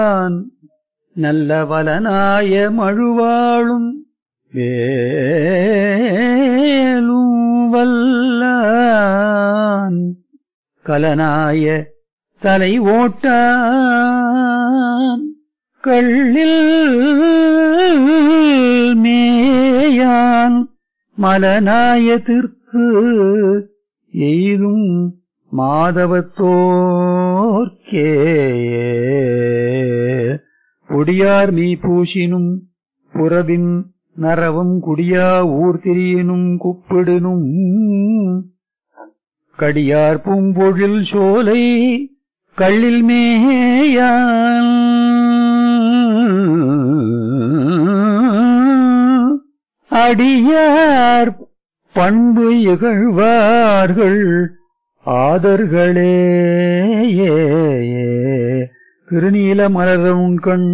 நான் நல்ல வலனாய மழுவாளும் வேலும் வல்லான் கலனாய தலை ஓட்டான் கள்ளில் மேயான் மலநாயத்திற்கு எய்தும் மாதவத்தோர்க்கே ஒடியார் மீ பூசினும் புறவின் நரவும் குடியா ஊர் திரியினும் குப்பிடினும் கடியார் பூம்பொழில் சோலை கள்ளில் மேயான் அடியார் பண்பு இகழ்வார்கள் ஆதர்களே திருநீல மலரும் கண்